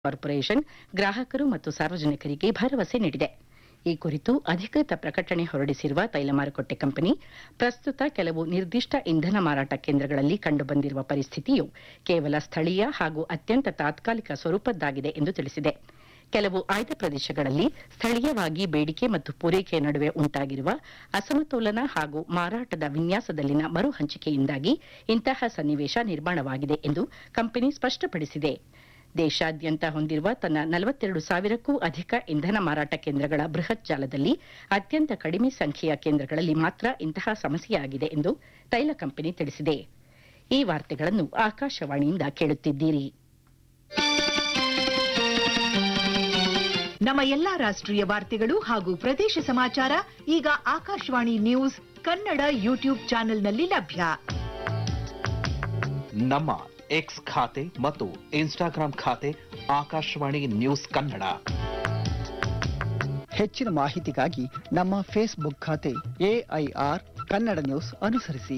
corporation ಗ್ರಾಹಕರು ಮತ್ತು ಸಾರ್ವಜನಿಕರಿಗೆ ಭರವಸೆ ನೀಡಿದೆ ಈ ಕುರಿತು ಅಧಿಕೃತ ಪ್ರಕಟಣೆ ಹೊರಡಿಸಿರುವ ತೈಲ ಮಾರುಕಟ್ಟೆ ಕಂಪನಿ ಪ್ರಸ್ತುತ ಕೆಲವು ನಿರ್ದಿಷ್ಟ ಇಂಧನ ಮಾರಾಟ ಕೇಂದ್ರಗಳಲ್ಲಿ ಕಂಡುಬಂದಿರುವ ಪರಿಸ್ಥಿತಿಯು ಕೇವಲ ಸ್ಥಳೀಯ ಹಾಗೂ ಅತ್ಯಂತ ತಾತ್ಕಾಲಿಕ ಸ್ವರೂಪದ್ದಾಗಿದೆ ಎಂದು ತಿಳಿಸಿದೆ ಕೆಲವು ಆಯ್ದ ಪ್ರದೇಶಗಳಲ್ಲಿ ಸ್ಥಳೀಯವಾಗಿ ಬೇಡಿಕೆ ಮತ್ತು ಪೂರೈಕೆ ನಡುವೆ ಉಂಟಾಗಿರುವ ಅಸಮತೋಲನ ಹಾಗೂ ಮಾರಾಟದ ವಿನ್ಯಾಸದಲ್ಲಿನ ಮರು ಹಂಚಿಕೆಯಿಂದಾಗಿ ಇಂತಹ ಸನ್ನಿವೇಶ ನಿರ್ಮಾಣವಾಗಿದೆ ಎಂದು ಕಂಪನಿ ಸ್ಪಷ್ಟಪಡಿಸಿದೆ ದೇಶಾದ್ಯಂತ ಹೊಂದಿರುವ ತನ್ನ ನಲವತ್ತೆರಡು ಸಾವಿರಕ್ಕೂ ಅಧಿಕ ಇಂಧನ ಮಾರಾಟ ಕೇಂದ್ರಗಳ ಬೃಹತ್ ಜಾಲದಲ್ಲಿ ಅತ್ಯಂತ ಕಡಿಮೆ ಸಂಖ್ಯೆಯ ಕೇಂದ್ರಗಳಲ್ಲಿ ಮಾತ್ರ ಇಂತಹ ಸಮಸ್ಯೆಯಾಗಿದೆ ಎಂದು ತೈಲ ಕಂಪನಿ ತಿಳಿಸಿದೆ ಈ ವಾರ್ತೆಗಳನ್ನು ಆಕಾಶವಾಣಿಯಿಂದ ಕೇಳುತ್ತಿದ್ದೀರಿ ನಮ್ಮ ಎಲ್ಲಾ ರಾಷ್ಟ್ರೀಯ ವಾರ್ತೆಗಳು ಹಾಗೂ ಪ್ರದೇಶ ಸಮಾಚಾರ ಈಗ ಆಕಾಶವಾಣಿ ನ್ಯೂಸ್ ಕನ್ನಡ ಯೂಟ್ಯೂಬ್ ಚಾನೆಲ್ನಲ್ಲಿ ಲಭ್ಯ ನಮ್ಮ ಎಕ್ಸ್ ಖಾತೆ ಮತ್ತು ಇನ್ಸ್ಟಾಗ್ರಾಂ ಖಾತೆ ಆಕಾಶವಾಣಿ ನ್ಯೂಸ್ ಕನ್ನಡ ಹೆಚ್ಚಿನ ಮಾಹಿತಿಗಾಗಿ ನಮ್ಮ ಫೇಸ್ಬುಕ್ ಖಾತೆ ಎಐಆರ್ ಕನ್ನಡ ನ್ಯೂಸ್ ಅನುಸರಿಸಿ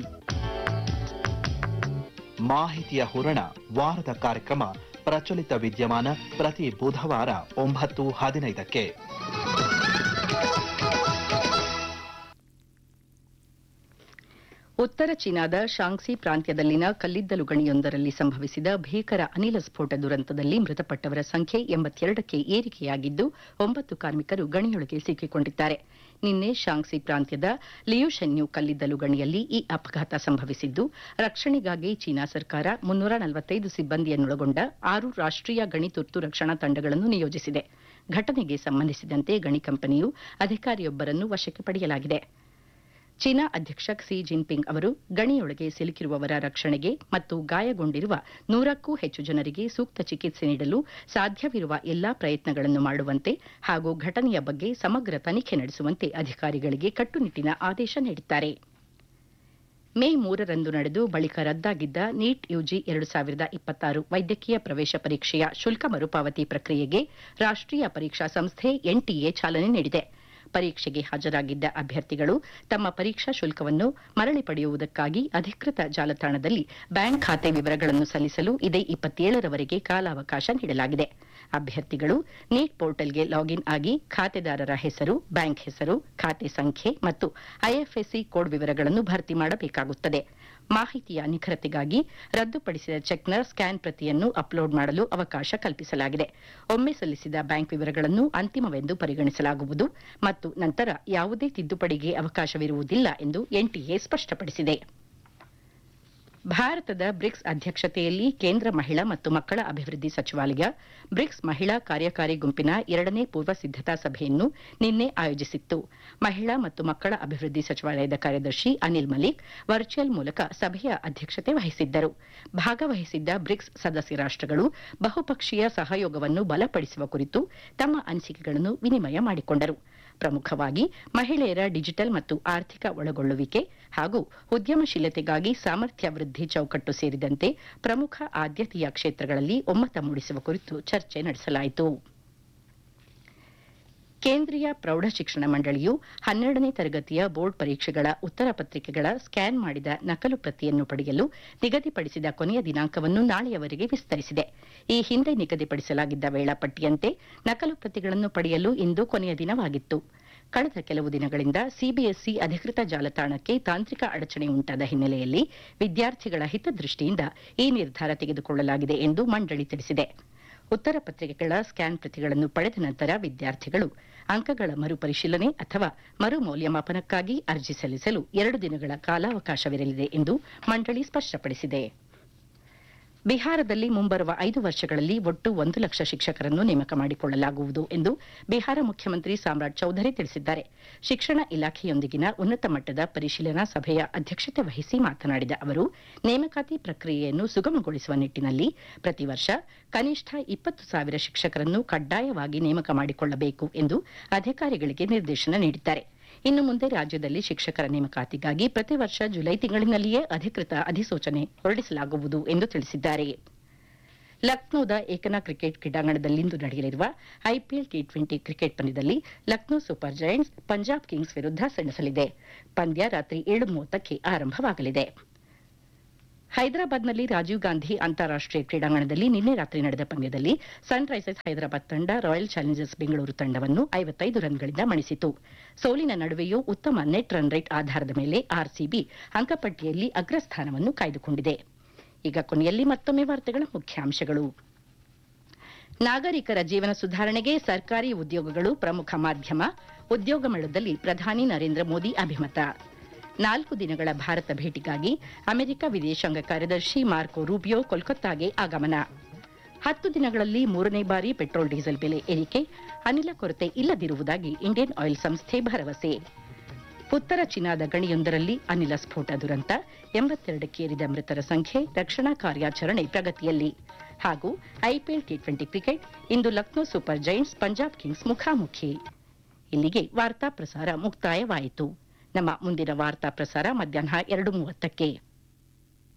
ಮಾಹಿತಿಯ ಹೂರಣ ವಾರದ ಕಾರ್ಯಕ್ರಮ ಪ್ರಚಲಿತ ವಿದ್ಯಮಾನ ಪ್ರತಿ ಬುಧವಾರ ಒಂಬತ್ತು ಹದಿನೈದಕ್ಕೆ ಉತ್ತರ ಚೀನಾದ ಶಾಂಗ್ಸಿ ಪ್ರಾಂತ್ಯದಲ್ಲಿನ ಕಲ್ಲಿದ್ದಲು ಗಣಿಯೊಂದರಲ್ಲಿ ಸಂಭವಿಸಿದ ಭೀಕರ ಅನಿಲ ಸ್ಫೋಟ ದುರಂತದಲ್ಲಿ ಮೃತಪಟ್ಟವರ ಸಂಖ್ಯೆ ಎಂಬತ್ತೆರಡಕ್ಕೆ ಏರಿಕೆಯಾಗಿದ್ದು ಒಂಬತ್ತು ಕಾರ್ಮಿಕರು ಗಣಿಯೊಳಗೆ ಸಿಕ್ಕಿಕೊಂಡಿದ್ದಾರೆ ನಿನ್ನೆ ಶಾಂಗ್ಸಿ ಪ್ರಾಂತ್ಯದ ಲಿಯುಶೆನ್ಯು ಕಲ್ಲಿದ್ದಲು ಗಣಿಯಲ್ಲಿ ಈ ಅಪಘಾತ ಸಂಭವಿಸಿದ್ದು ರಕ್ಷಣೆಗಾಗಿ ಚೀನಾ ಸರ್ಕಾರ ಮುನ್ನೂರ ನಲವತ್ತೈದು ಸಿಬ್ಬಂದಿಯನ್ನೊಳಗೊಂಡ ಆರು ರಾಷ್ಟೀಯ ಗಣಿ ತುರ್ತು ರಕ್ಷಣಾ ತಂಡಗಳನ್ನು ನಿಯೋಜಿಸಿದೆ ಘಟನೆಗೆ ಸಂಬಂಧಿಸಿದಂತೆ ಗಣಿ ಕಂಪನಿಯು ಅಧಿಕಾರಿಯೊಬ್ಬರನ್ನು ವಶಕ್ಕೆ ಪಡೆಯಲಾಗಿದೆ ಚೀನಾ ಅಧ್ಯಕ್ಷ ಕ್ಸಿ ಜಿನ್ಪಿಂಗ್ ಅವರು ಗಣಿಯೊಳಗೆ ಸಿಲುಕಿರುವವರ ರಕ್ಷಣೆಗೆ ಮತ್ತು ಗಾಯಗೊಂಡಿರುವ ನೂರಕ್ಕೂ ಹೆಚ್ಚು ಜನರಿಗೆ ಸೂಕ್ತ ಚಿಕಿತ್ಸೆ ನೀಡಲು ಸಾಧ್ಯವಿರುವ ಎಲ್ಲಾ ಪ್ರಯತ್ನಗಳನ್ನು ಮಾಡುವಂತೆ ಹಾಗೂ ಘಟನೆಯ ಬಗ್ಗೆ ಸಮಗ್ರ ತನಿಖೆ ನಡೆಸುವಂತೆ ಅಧಿಕಾರಿಗಳಿಗೆ ಕಟ್ಟುನಿಟ್ಟಿನ ಆದೇಶ ನೀಡಿದ್ದಾರೆ ಮೇ ಮೂರರಂದು ನಡೆದು ಬಳಿಕ ರದ್ದಾಗಿದ್ದ ನೀಟ್ ಯುಜಿ ಎರಡು ಸಾವಿರದ ಇಪ್ಪತ್ತಾರು ವೈದ್ಯಕೀಯ ಪ್ರವೇಶ ಪರೀಕ್ಷೆಯ ಶುಲ್ಕ ಮರುಪಾವತಿ ಪ್ರಕ್ರಿಯೆಗೆ ರಾಷ್ಟೀಯ ಪರೀಕ್ಷಾ ಸಂಸ್ಥೆ ಎನ್ಟಿಎ ಚಾಲನೆ ನೀಡಿದೆ ಪರೀಕ್ಷೆಗೆ ಹಾಜರಾಗಿದ್ದ ಅಭ್ಯರ್ಥಿಗಳು ತಮ್ಮ ಪರೀಕ್ಷಾ ಶುಲ್ಕವನ್ನು ಮರಳಿ ಪಡೆಯುವುದಕ್ಕಾಗಿ ಅಧಿಕೃತ ಜಾಲತಾಣದಲ್ಲಿ ಬ್ಯಾಂಕ್ ಖಾತೆ ವಿವರಗಳನ್ನು ಸಲ್ಲಿಸಲು ಇದೇ ಇಪ್ಪತ್ತೇಳರವರೆಗೆ ಕಾಲಾವಕಾಶ ನೀಡಲಾಗಿದೆ ಅಭ್ಯರ್ಥಿಗಳು ನೀಟ್ ಪೋರ್ಟಲ್ಗೆ ಲಾಗಿನ್ ಆಗಿ ಖಾತೆದಾರರ ಹೆಸರು ಬ್ಯಾಂಕ್ ಹೆಸರು ಖಾತೆ ಸಂಖ್ಯೆ ಮತ್ತು ಐಎಫ್ಎಸ್ಸಿ ಕೋಡ್ ವಿವರಗಳನ್ನು ಭರ್ತಿ ಮಾಡಬೇಕಾಗುತ್ತದೆ ಮಾಹಿತಿಯ ನಿಖರತೆಗಾಗಿ ರದ್ದುಪಡಿಸಿದ ಚೆಕ್ನ ಸ್ಕ್ಯಾನ್ ಪ್ರತಿಯನ್ನು ಅಪ್ಲೋಡ್ ಮಾಡಲು ಅವಕಾಶ ಕಲ್ಪಿಸಲಾಗಿದೆ ಒಮ್ಮೆ ಸಲ್ಲಿಸಿದ ಬ್ಯಾಂಕ್ ವಿವರಗಳನ್ನು ಅಂತಿಮವೆಂದು ಪರಿಗಣಿಸಲಾಗುವುದು ಮತ್ತು ನಂತರ ಯಾವುದೇ ತಿದ್ದುಪಡಿಗೆ ಅವಕಾಶವಿರುವುದಿಲ್ಲ ಎಂದು ಎನ್ಟಿಎ ಸ್ಪಷ್ಟಪಡಿಸಿದೆ ಭಾರತದ ಬ್ರಿಕ್ಸ್ ಅಧ್ಯಕ್ಷತೆಯಲ್ಲಿ ಕೇಂದ್ರ ಮಹಿಳಾ ಮತ್ತು ಮಕ್ಕಳ ಅಭಿವೃದ್ಧಿ ಸಚಿವಾಲಯ ಬ್ರಿಕ್ಸ್ ಮಹಿಳಾ ಕಾರ್ಯಕಾರಿ ಗುಂಪಿನ ಎರಡನೇ ಪೂರ್ವ ಸಿದ್ದತಾ ಸಭೆಯನ್ನು ನಿನ್ನೆ ಆಯೋಜಿಸಿತ್ತು ಮಹಿಳಾ ಮತ್ತು ಮಕ್ಕಳ ಅಭಿವೃದ್ಧಿ ಸಚಿವಾಲಯದ ಕಾರ್ಯದರ್ಶಿ ಅನಿಲ್ ಮಲಿಕ್ ವರ್ಚುವಲ್ ಮೂಲಕ ಸಭೆಯ ಅಧ್ಯಕ್ಷತೆ ವಹಿಸಿದ್ದರು ಭಾಗವಹಿಸಿದ್ದ ಬ್ರಿಕ್ಸ್ ಸದಸ್ಯ ರಾಷ್ಟಗಳು ಬಹುಪಕ್ಷೀಯ ಸಹಯೋಗವನ್ನು ಬಲಪಡಿಸುವ ಕುರಿತು ತಮ್ಮ ಅನಿಸಿಕೆಗಳನ್ನು ವಿನಿಮಯ ಮಾಡಿಕೊಂಡರು ಪ್ರಮುಖವಾಗಿ ಮಹಿಳೆಯರ ಡಿಜಿಟಲ್ ಮತ್ತು ಆರ್ಥಿಕ ಒಳಗೊಳ್ಳುವಿಕೆ ಹಾಗೂ ಉದ್ಯಮಶೀಲತೆಗಾಗಿ ಸಾಮರ್ಥ್ಯ ವೃದ್ಧಿ ಚೌಕಟ್ಟು ಸೇರಿದಂತೆ ಪ್ರಮುಖ ಆದ್ಯತೆಯ ಕ್ಷೇತ್ರಗಳಲ್ಲಿ ಒಮ್ಮತ ಮೂಡಿಸುವ ಕುರಿತು ಚರ್ಚೆ ನಡೆಸಲಾಯಿತು ಕೇಂದ್ರೀಯ ಪ್ರೌಢಶಿಕ್ಷಣ ಮಂಡಳಿಯು ಹನ್ನೆರಡನೇ ತರಗತಿಯ ಬೋರ್ಡ್ ಪರೀಕ್ಷೆಗಳ ಉತ್ತರ ಪತ್ರಿಕೆಗಳ ಸ್ಕ್ಯಾನ್ ಮಾಡಿದ ನಕಲು ಪ್ರತಿಯನ್ನು ಪಡೆಯಲು ನಿಗದಿಪಡಿಸಿದ ಕೊನೆಯ ದಿನಾಂಕವನ್ನು ನಾಳೆಯವರೆಗೆ ವಿಸ್ತರಿಸಿದೆ ಈ ಹಿಂದೆ ನಿಗದಿಪಡಿಸಲಾಗಿದ್ದ ವೇಳಾಪಟ್ಟಿಯಂತೆ ನಕಲು ಪ್ರತಿಗಳನ್ನು ಪಡೆಯಲು ಇಂದು ಕೊನೆಯ ದಿನವಾಗಿತ್ತು ಕಳೆದ ಕೆಲವು ದಿನಗಳಿಂದ ಸಿಬಿಎಸ್ಇ ಅಧಿಕೃತ ಜಾಲತಾಣಕ್ಕೆ ತಾಂತ್ರಿಕ ಅಡಚಣೆ ಉಂಟಾದ ಹಿನ್ನೆಲೆಯಲ್ಲಿ ವಿದ್ಯಾರ್ಥಿಗಳ ಹಿತದೃಷ್ಟಿಯಿಂದ ಈ ನಿರ್ಧಾರ ತೆಗೆದುಕೊಳ್ಳಲಾಗಿದೆ ಎಂದು ಮಂಡಳಿ ತಿಳಿಸಿದೆ ಉತ್ತರ ಪತ್ರಿಕೆಗಳ ಸ್ಕ್ಯಾನ್ ಪ್ರತಿಗಳನ್ನು ಪಡೆದ ನಂತರ ವಿದ್ಯಾರ್ಥಿಗಳು ಅಂಕಗಳ ಮರುಪರಿಶೀಲನೆ ಅಥವಾ ಮರು ಮೌಲ್ಯಮಾಪನಕ್ಕಾಗಿ ಅರ್ಜಿ ಸಲ್ಲಿಸಲು ಎರಡು ದಿನಗಳ ಕಾಲಾವಕಾಶವಿರಲಿದೆ ಎಂದು ಮಂಡಳಿ ಸ್ಪಷ್ಟಪಡಿಸಿದೆ ಬಿಹಾರದಲ್ಲಿ ಮುಂಬರುವ ಐದು ವರ್ಷಗಳಲ್ಲಿ ಒಟ್ಟು ಒಂದು ಲಕ್ಷ ಶಿಕ್ಷಕರನ್ನು ನೇಮಕ ಮಾಡಿಕೊಳ್ಳಲಾಗುವುದು ಎಂದು ಬಿಹಾರ ಮುಖ್ಯಮಂತ್ರಿ ಸಾಮ್ರಾಟ್ ಚೌಧರಿ ತಿಳಿಸಿದ್ದಾರೆ ಶಿಕ್ಷಣ ಇಲಾಖೆಯೊಂದಿಗಿನ ಉನ್ನತ ಮಟ್ಟದ ಪರಿಶೀಲನಾ ಸಭೆಯ ಅಧ್ಯಕ್ಷತೆ ವಹಿಸಿ ಮಾತನಾಡಿದ ಅವರು ನೇಮಕಾತಿ ಪ್ರಕ್ರಿಯೆಯನ್ನು ಸುಗಮಗೊಳಿಸುವ ನಿಟ್ಟಿನಲ್ಲಿ ಪ್ರತಿ ವರ್ಷ ಕನಿಷ್ಠ ಇಪ್ಪತ್ತು ಸಾವಿರ ಶಿಕ್ಷಕರನ್ನು ಕಡ್ಡಾಯವಾಗಿ ನೇಮಕ ಮಾಡಿಕೊಳ್ಳಬೇಕು ಎಂದು ಅಧಿಕಾರಿಗಳಿಗೆ ನಿರ್ದೇಶನ ನೀಡಿದ್ದಾರೆ ಇನ್ನು ಮುಂದೆ ರಾಜ್ಯದಲ್ಲಿ ಶಿಕ್ಷಕರ ನೇಮಕಾತಿಗಾಗಿ ಪ್ರತಿ ವರ್ಷ ಜುಲೈ ತಿಂಗಳಿನಲ್ಲಿಯೇ ಅಧಿಕೃತ ಅಧಿಸೂಚನೆ ಹೊರಡಿಸಲಾಗುವುದು ಎಂದು ತಿಳಿಸಿದ್ದಾರೆ ಲಕ್ನೋದ ಏಕನಾ ಕ್ರಿಕೆಟ್ ಕ್ರೀಡಾಂಗಣದಲ್ಲಿಂದು ನಡೆಯಲಿರುವ ಐಪಿಎಲ್ ಟಿ ಟ್ವೆಂಟಿ ಕ್ರಿಕೆಟ್ ಪಂದ್ಯದಲ್ಲಿ Lucknow Super Giants Punjab Kings ವಿರುದ್ಧ ಸೆಣಸಲಿದೆ ಪಂದ್ಯ ರಾತ್ರಿ ಏಳು ಮೂವತ್ತಕ್ಕೆ ಆರಂಭವಾಗಲಿದೆ ಹೈದರಾಬಾದ್ನಲ್ಲಿ ರಾಜೀವ್ ಗಾಂಧಿ ಅಂತಾರಾಷ್ಟೀಯ ಕ್ರೀಡಾಂಗಣದಲ್ಲಿ ನಿನ್ನೆ ರಾತ್ರಿ ನಡೆದ ಪಂದ್ಯದಲ್ಲಿ ಸನ್ ರೈಸರ್ಸ್ ಹೈದರಾಬಾದ್ ತಂಡ ರಾಯಲ್ ಚಾಲೆಂಜರ್ಸ್ ಬೆಂಗಳೂರು ತಂಡವನ್ನು ಐವತ್ತೈದು ರನ್ಗಳಿಂದ ಮಣಿಸಿತು ಸೋಲಿನ ನಡುವೆಯೂ ಉತ್ತಮ ನೆಟ್ ರನ್ ರೇಟ್ ಆಧಾರದ ಮೇಲೆ ಆರ್ಸಿಬಿ ಅಂಕಪಟ್ಟಿಯಲ್ಲಿ ಅಗ್ರಸ್ಥಾನವನ್ನು ಕಾಯ್ದುಕೊಂಡಿದೆ ಈಗ ಕೊನೆಯಲ್ಲಿ ಮತ್ತೊಮ್ಮೆ ವಾರ್ತೆಗಳ ಮುಖ್ಯಾಂಶಗಳು ನಾಗರಿಕರ ಜೀವನ ಸುಧಾರಣೆಗೆ ಸರ್ಕಾರಿ ಉದ್ಯೋಗಗಳು ಪ್ರಮುಖ ಮಾಧ್ಯಮ ಉದ್ಯೋಗ ಮೇಳದಲ್ಲಿ ಪ್ರಧಾನಿ ನರೇಂದ್ರ ಮೋದಿ ಅಭಿಮತ ನಾಲ್ಕು ದಿನಗಳ ಭಾರತ ಭೇಟಿಗಾಗಿ ಅಮೆರಿಕ ವಿದೇಶಾಂಗ ಕಾರ್ಯದರ್ಶಿ ಮಾರ್ಕೊ ರೂಬಿಯೋ ಕೋಲ್ಕತ್ತಾಗೆ ಆಗಮನ ಹತ್ತು ದಿನಗಳಲ್ಲಿ ಮೂರನೇ ಬಾರಿ ಪೆಟ್ರೋಲ್ ಡೀಸೆಲ್ ಬೆಲೆ ಏರಿಕೆ ಅನಿಲ ಕೊರತೆ ಇಲ್ಲದಿರುವುದಾಗಿ ಇಂಡಿಯನ್ ಆಯಿಲ್ ಸಂಸ್ಥೆ ಭರವಸೆ ಉತ್ತರ ಚೀನಾದ ಗಣಿಯೊಂದರಲ್ಲಿ ಅನಿಲ ಸ್ಫೋಟ ದುರಂತ ಎಂಬತ್ತೆರಡಕ್ಕೇರಿದ ಮೃತರ ಸಂಖ್ಯೆ ರಕ್ಷಣಾ ಕಾರ್ಯಾಚರಣೆ ಪ್ರಗತಿಯಲ್ಲಿ ಹಾಗೂ ಐಪಿಎಲ್ ಟಿ ಟ್ವೆಂಟಿ ಕ್ರಿಕೆಟ್ ಇಂದು Lucknow Super Giants Punjab Kings ಮುಖಾಮುಖಿ ಇಲ್ಲಿಗೆ ವಾರ್ತಾ ಪ್ರಸಾರ ಮುಕ್ತಾಯವಾಯಿತು ನಮ್ಮ ಮುಂದಿನ ವಾರ್ತಾ ಪ್ರಸಾರ ಮಧ್ಯಾಹ್ನ ಎರಡು ಮೂವತ್ತಕ್ಕೆ